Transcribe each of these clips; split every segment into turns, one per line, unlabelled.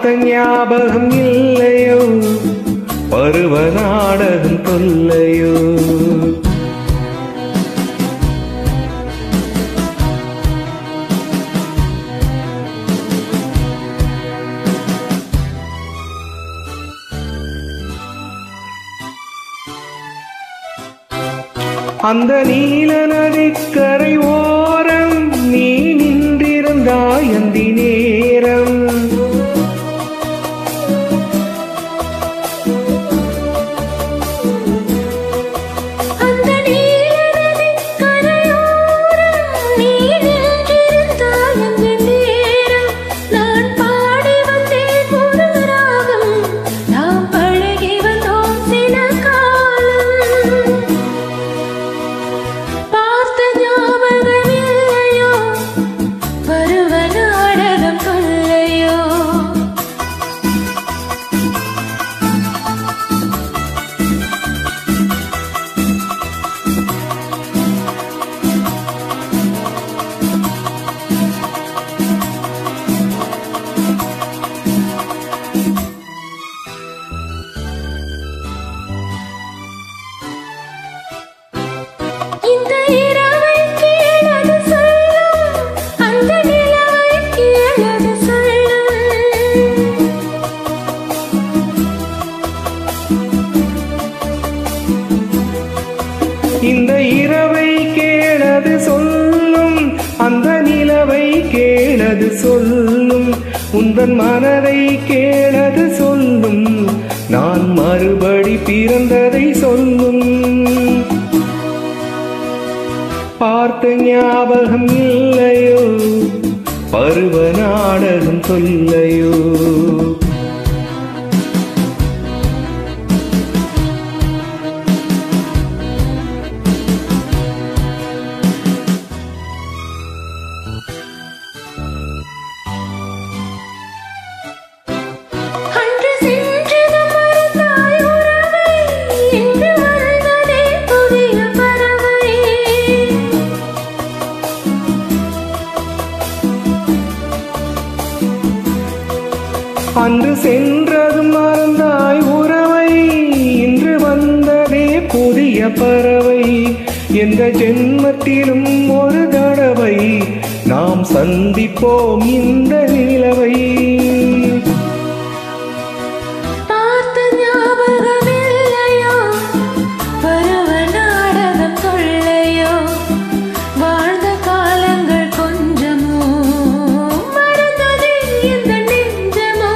பார்த்த ஞாபகம் இல்லையோ பருவ நாடகம் தொல்லையோ அந்த நீல நதிக்கரை ஓரம் நீ நின்றிருந்தாய் அந்தி நேரம்
அந்த நீலநதி கரையோரம் நீ நின்றிருந்தாய் அந்த நேரம் நான் பாடி வந்தேன் ஒரு ராகம் நாம் பழகி வந்தோம் சில காலம் பார்த்த ஞாபகம் இல்லையோ பருவ நாடகம் கொல்லையோ இந்த இரவை கேளது சொல்லும் அந்த நிலவை கேளது சொல்லும்
இந்த இரவை கேளது சொல்லும் அந்த நிலவை கேளது சொல்லும் உந்தன் மனதை கேளது சொல்லும் நான் மறுபடி பிறந்ததை சொல்லும் பார்த்த ஞாபகம் இல்லையோ பருவ நாடகம் சொல்லையோ
அன்று சென்றது மறந்தாய் உறவை இன்று வந்ததே புதிய பறவை
அன்று சென்றது மறந்தாய் உறவை இன்று வந்ததே புதிய பறவை எந்த ஜென்மத்திலும் ஒரு தடவை நாம் சந்திப்போம் இந்த நிலவை
பார்த்த ஞாபகம் இல்லையோ பருவ நாடகம் கொள்ளையோ வாழ்ந்த காலங்கள் கொஞ்சமோ மறந்தது இந்த நெஞ்சமோ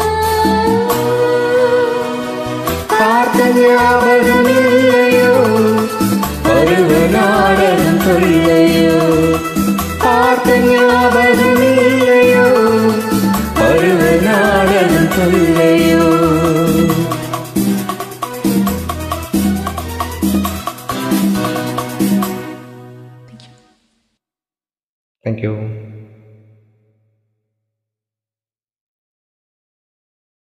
பார்த்த ஞாபகம் இல்லையோ பருவ நாடகம் சொல்லையோ பார்த்த ஞாபகம் இல்லையோ பருவ நாடகம் சொல்லையோ Thank you.